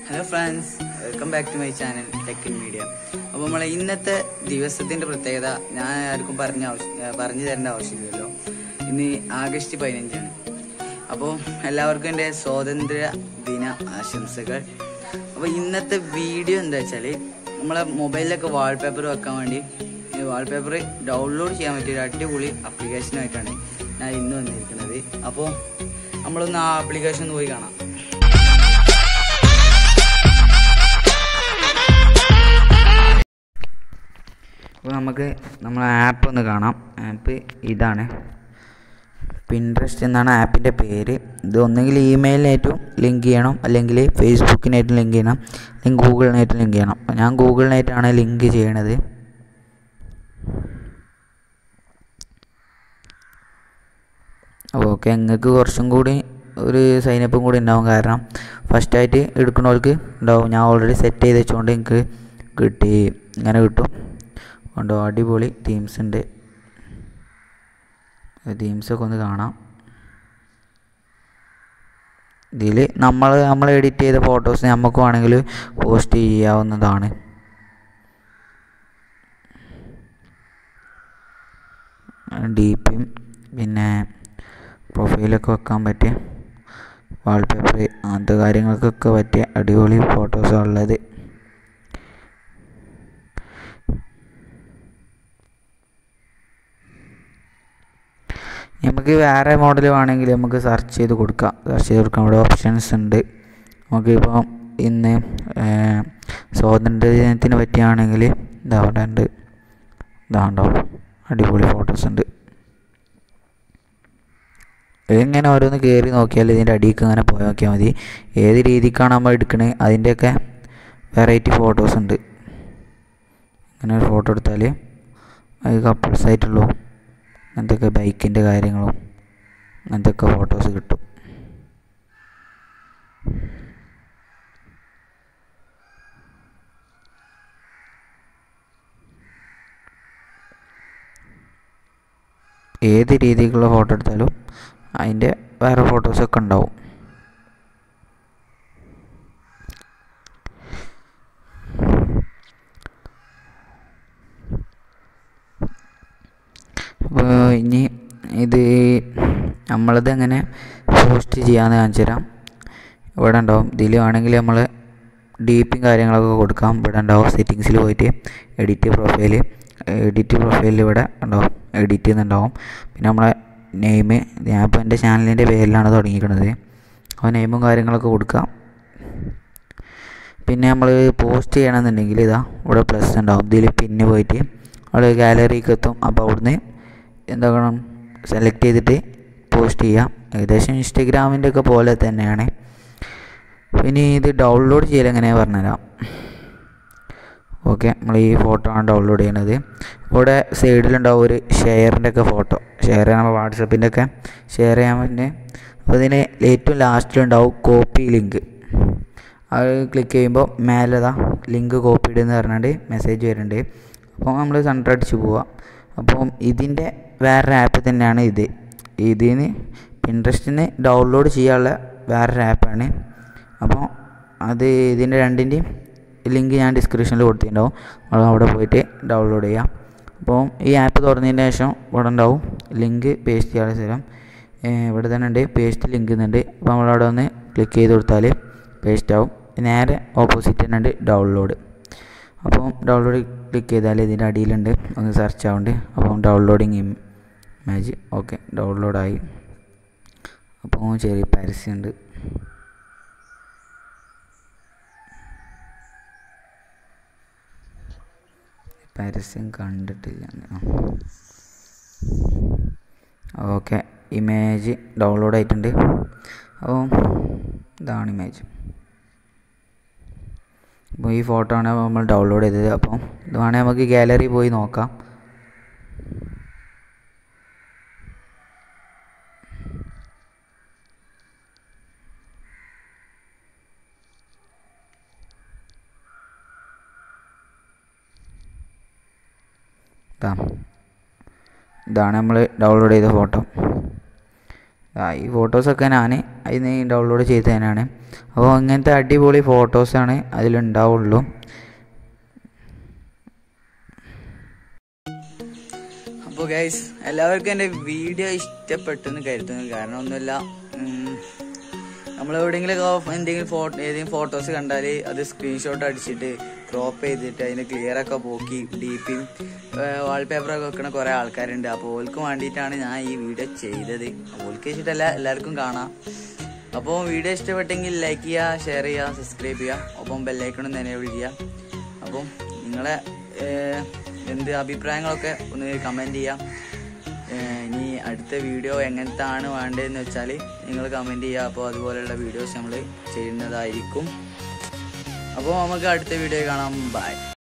hello friends welcome back to my channel Tech In Media അപ്പോൾ നമ്മളെ ഇന്നത്തെ ദിവസത്തിന്റെ പ്രത്യേകത ഞാൻ ആർക്കും പറഞ്ഞ ആവശ്യം ഏ, പറഞ്ഞു തരേണ്ട ആവശ്യമില്ലല്ലോ ഇന്ന് ആഗസ്റ്റ് പതിനഞ്ചാണ് അപ്പോൾ എല്ലാവർക്കും എൻ്റെ സ്വാതന്ത്ര്യ ദിന ആശംസകൾ അപ്പോൾ ഇന്നത്തെ വീഡിയോ എന്താ വെച്ചാൽ നമ്മളെ മൊബൈലിലൊക്കെ വാൾപേപ്പർ വെക്കാൻ വേണ്ടി വാൾപേപ്പർ ഡൗൺലോഡ് ചെയ്യാൻ പറ്റിയ ഒരു അടിപൊളി ആപ്ലിക്കേഷനായിട്ടാണ് ഞാൻ ഇന്ന് വന്നിരിക്കുന്നത് അപ്പോൾ നമ്മളൊന്ന് ആ ആപ്ലിക്കേഷൻ ഒന്ന് പോയി കാണാം അപ്പോൾ നമുക്ക് നമ്മളെ ആപ്പ് ഒന്ന് കാണാം ആപ്പ് ഇതാണ് പിൻട്രസ്റ്റ് എന്നാണ് ആപ്പിൻ്റെ പേര് ഇത് ഒന്നുകിൽ ഇമെയിലിനായിട്ടും ലിങ്ക് ചെയ്യണം അല്ലെങ്കിൽ ഫേസ്ബുക്കിനായിട്ടും ലിങ്ക് ചെയ്യണം അല്ലെങ്കിൽ ഗൂഗിളിനായിട്ടും ലിങ്ക് ചെയ്യണം അപ്പോൾ ഞാൻ ഗൂഗിളിനായിട്ടാണ് ലിങ്ക് ചെയ്യണത് ഓക്കെ നിങ്ങൾക്ക് കുറച്ചും കൂടി ഒരു സൈനപ്പും കൂടി ഉണ്ടാവും കാരണം ഫസ്റ്റായിട്ട് എടുക്കുന്നവർക്ക് ഉണ്ടാവും ഞാൻ ഓൾറെഡി സെറ്റ് ചെയ്ത് വെച്ചുകൊണ്ട് എനിക്ക് കിട്ടി ഇങ്ങനെ കിട്ടും ഉണ്ടോ അടിപൊളി ടീംസ് ഉണ്ട് ടീംസൊക്കെ ഒന്ന് കാണാം ഇതിൽ നമ്മൾ നമ്മൾ എഡിറ്റ് ചെയ്ത ഫോട്ടോസ് നമുക്ക് വേണമെങ്കിൽ പോസ്റ്റ് ചെയ്യാവുന്നതാണ് ഡി പിയും പിന്നെ പ്രൊഫൈലൊക്കെ വെക്കാൻ പറ്റിയ വാൾപേപ്പർ അങ്ങനത്തെ കാര്യങ്ങൾക്കൊക്കെ പറ്റിയ അടിപൊളി ഫോട്ടോസാണ് ഉള്ളത് നമുക്ക് വേറെ മോഡൽ വേണമെങ്കിൽ നമുക്ക് സെർച്ച് ചെയ്ത് കൊടുക്കാം സെർച്ച് ചെയ്ത് കൊടുക്കാം ഇവിടെ ഓപ്ഷൻസ് ഉണ്ട് നമുക്കിപ്പം ഇന്ന് ഏർ, സ്വാതന്ത്ര്യ ദിനത്തിന് പറ്റിയാണെങ്കിൽ ഇതാ അവിടെ ഉണ്ട് ഇതാണ്ടോ അടിപൊളി ഫോട്ടോസ് ഉണ്ട് ഇതിങ്ങനെ ഓരോന്ന് കയറി നോക്കിയാൽ ഇതിൻ്റെ അടിയിലേക്ക് ഇങ്ങനെ പോയി നോക്കിയാൽ മതി ഏത് രീതിക്കാണ് നമ്മൾ എടുക്കണത് അതിൻ്റെയൊക്കെ വെറൈറ്റി ഫോട്ടോസ് ഉണ്ട് ഇങ്ങനെ ഒരു ഫോട്ടോ എടുത്താൽ അത് കപ്പിൾസ് ആയിട്ടുള്ളൂ അങ്ങനത്തെയൊക്കെ ബൈക്കിൻ്റെ കാര്യങ്ങളും അങ്ങനത്തെയൊക്കെ ഫോട്ടോസ് കിട്ടും ഏത് രീതിക്കുള്ള ഫോട്ടോ എടുത്താലും അതിൻ്റെ വേറെ ഫോട്ടോസൊക്കെ ഉണ്ടാവും അപ്പോൾ ഇനി ഇത് നമ്മളത് എങ്ങനെ പോസ്റ്റ് ചെയ്യാമെന്ന് കാണിച്ചു തരാം ഇവിടെ ഉണ്ടാവും ഇതിൽ വേണമെങ്കിൽ നമ്മൾ ഡി പിയും കാര്യങ്ങളൊക്കെ കൊടുക്കാം ഇവിടെ ഉണ്ടാവും സെറ്റിങ്സിൽ പോയിട്ട് എഡിറ്റ് പ്രൊഫൈൽ എഡിറ്റ് പ്രൊഫൈലിൽ ഇവിടെ ഉണ്ടാവും എഡിറ്റ് ചെയ്യുന്നുണ്ടാവും പിന്നെ നമ്മളെ നെയിം ഞാൻ ഇപ്പോൾ എൻ്റെ ചാനലിൻ്റെ പേരിലാണ് തുടങ്ങിയിരിക്കുന്നത് അപ്പോൾ നെയിമും കാര്യങ്ങളൊക്കെ കൊടുക്കാം പിന്നെ നമ്മൾ പോസ്റ്റ് ചെയ്യണമെന്നുണ്ടെങ്കിൽ ഇതാ ഇവിടെ പ്ലസ് ഉണ്ടാവും ഇതിൽ പിന്നെ പോയിട്ട് അവിടെ ഗാലറിക്ക് എത്തും അപ്പോൾ അവിടുന്ന് എന്താക്കണം സെലക്ട് ചെയ്തിട്ട് പോസ്റ്റ് ചെയ്യാം ഏകദേശം ഇൻസ്റ്റഗ്രാമിൻ്റെ ഒക്കെ പോലെ തന്നെയാണ് ഇനി ഇത് ഡൗൺലോഡ് ചെയ്യൽ എങ്ങനെയാണ് പറഞ്ഞുതരാം ഓക്കെ നമ്മൾ ഈ ഫോട്ടോ ആണ് ഡൗൺലോഡ് ചെയ്യണത് ഇവിടെ സൈഡിലുണ്ടാവും ഒരു ഷെയറിൻ്റെ ഒക്കെ ഫോട്ടോ ഷെയർ ചെയ്യാൻ വാട്സപ്പിൻ്റെ ഒക്കെ ഷെയർ ചെയ്യാൻ പറ്റുന്നത് അപ്പോൾ ഇതിന് ഏറ്റവും ലാസ്റ്റിലുണ്ടാവും കോപ്പി ലിങ്ക് അത് ക്ലിക്ക് ചെയ്യുമ്പോൾ മേലതാ ലിങ്ക് കോപ്പി ഇടുന്ന് പറഞ്ഞിട്ട് മെസ്സേജ് വരുന്നുണ്ട് അപ്പോൾ നമ്മൾ സെൻറ്റർ അടിച്ച് പോവാം അപ്പം ഇതിൻ്റെ വേറൊരു ആപ്പ് തന്നെയാണ് ഇത് ഇതിന് പിൻട്രസ്റ്റിന് ഡൗൺലോഡ് ചെയ്യാനുള്ള വേറൊരു ആപ്പാണ് അപ്പോൾ അത് ഇതിൻ്റെ രണ്ടിൻ്റെയും ലിങ്ക് ഞാൻ ഡിസ്ക്രിപ്ഷനിൽ കൊടുത്തിട്ടുണ്ടാവും നമ്മൾ അവിടെ പോയിട്ട് ഡൗൺലോഡ് ചെയ്യാം അപ്പോൾ ഈ ആപ്പ് തുറന്നതിന് ശേഷം ഇവിടെ ഉണ്ടാവും ലിങ്ക് പേസ്റ്റ് ചെയ്യാനുള്ള സ്ഥലം ഏർ ഇവിടെ തന്നെ ഉണ്ട് പേസ്റ്റ് ലിങ്ക് എന്നുണ്ട് അപ്പോൾ നമ്മളവിടെ ഒന്ന് ക്ലിക്ക് ചെയ്ത് കൊടുത്താൽ പേസ്റ്റ് ആവും നേരെ ഓപ്പോസിറ്റ് തന്നെ ഉണ്ട് ഡൗൺലോഡ് അപ്പോൾ ഡൗൺലോഡ് ക്ലിക്ക് ചെയ്താൽ ഇതിൻ്റെ അടിയിലുണ്ട് ഒന്ന് സെർച്ച് ആവുന്നുണ്ട് അപ്പം ഡൗൺലോഡിങ് ഇമേജ് ഓക്കെ ഡൗൺലോഡായി അപ്പോൾ ചെറിയ പരസ്യമുണ്ട് പരസ്യം കണ്ടിട്ടില്ല ഓക്കെ ഇമേജ് ഡൗൺലോഡ് ആയിട്ടുണ്ട് അപ്പോൾ ഇതാണ് ഇമേജ് അപ്പോൾ ഈ ഫോട്ടോ ആണ് നമ്മൾ ഡൗൺലോഡ് ചെയ്തത് അപ്പം ഇത് വേണമെങ്കിൽ നമുക്ക് ഗാലറി പോയി നോക്കാം ഇതാ ഇതാണ് നമ്മൾ ഡൗൺലോഡ് ചെയ്ത ഫോട്ടോ ആ ഈ ഫോട്ടോസൊക്കെ ഞാൻ അതിന് ഡൗൺലോഡ് ചെയ്ത് തന്നെയാണ് അപ്പോൾ ഇങ്ങനത്തെ അടിപൊളി ഫോട്ടോസാണ് അതിലുണ്ടാവുള്ളൂ അപ്പോൾ ഗൈസ് എല്ലാവർക്കും എൻ്റെ വീഡിയോ ഇഷ്ടപ്പെട്ടെന്ന് കരുതുന്നു കാരണം ഒന്നുമില്ല നമ്മൾ എവിടെയെങ്കിലും എന്തെങ്കിലും ഫോട്ടോ ഏതെങ്കിലും ഫോട്ടോസ് കണ്ടാൽ അത് സ്ക്രീൻഷോട്ട് അടിച്ചിട്ട് ക്രോപ്പ് ചെയ്തിട്ട് അതിന് ക്ലിയർ ഒക്കെ പോക്കി ഡി പിയും വാൾപേപ്പറൊക്കെ വെക്കുന്ന കുറേ ആൾക്കാരുണ്ട് അപ്പോൾ ഓൽക്ക് വേണ്ടിയിട്ടാണ് ഞാൻ ഈ വീഡിയോ ചെയ്തത് ഓൽക്ക് വെച്ചിട്ടല്ല എല്ലാവർക്കും കാണാം അപ്പോൾ വീഡിയോ ഇഷ്ടപ്പെട്ടെങ്കിൽ ലൈക്ക് ചെയ്യുക ഷെയർ ചെയ്യുക സബ്സ്ക്രൈബ് ചെയ്യുക ഒപ്പം ബെല്ലൈക്കണം തന്നെ ചെയ്യുക അപ്പം നിങ്ങളെ ഏഹ്, എന്ത് അഭിപ്രായങ്ങളൊക്കെ ഒന്ന് കമൻറ്റ് ചെയ്യാം ഏഹ്, ഇനി അടുത്ത വീഡിയോ എങ്ങനത്തെ ആണ് വേണ്ടതെന്ന് വെച്ചാൽ നിങ്ങൾ കമൻറ്റ് ചെയ്യുക അപ്പോൾ അതുപോലെയുള്ള വീഡിയോസ് നമ്മൾ ചെയ്യുന്നതായിരിക്കും അപ്പോൾ നമുക്ക് അടുത്ത വീഡിയോ കാണാം ബൈ